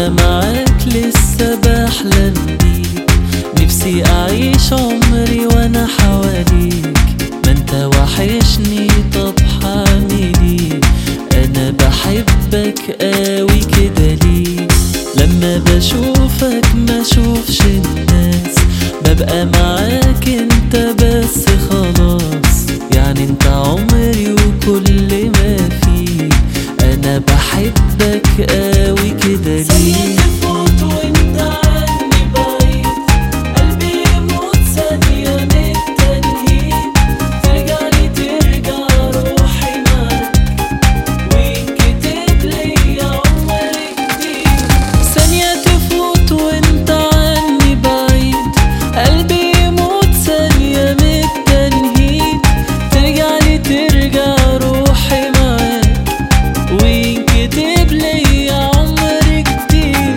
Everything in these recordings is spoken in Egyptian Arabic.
وانا معاك لسه بحلم بيك نفسي اعيش عمري وانا حواليك ما انت وحشني طب حعمل ايه انا بحبك قوي كده ليه لما بشوفك ما اشوفش الناس ببقى معاك انت بس خلاص يعني انت عمري وكل ما فيه انا بحبك قوي كده ليه تفوت وانت عني بعيد قلبي يموت ثانية من التنهيد ترجع لي ترجع روحي معاك وينكتب لي عمر جديد ثانية تفوت وانت عني بعيد قلبي يموت ثانية من التنهيد ترجع لي ترجع روحي معاك وينكتب لي عمر جديد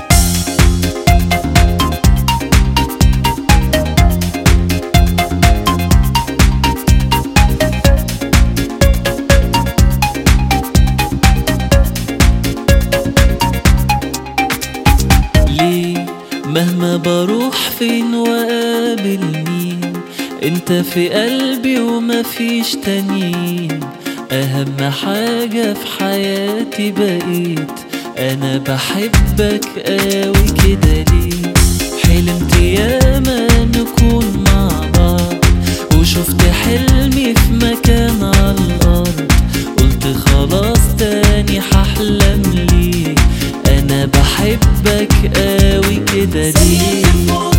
ليه مهما بروح فين وقابل مين انت في قلبي ومفيش تانيين اهم حاجة في حياتي بقيت انا بحبك قوي كده ليه حلمت ياما نكون مع بعض وشفت حلمي في مكان على الارض قلت خلاص تاني هحلم ليه انا بحبك قوي كده ليه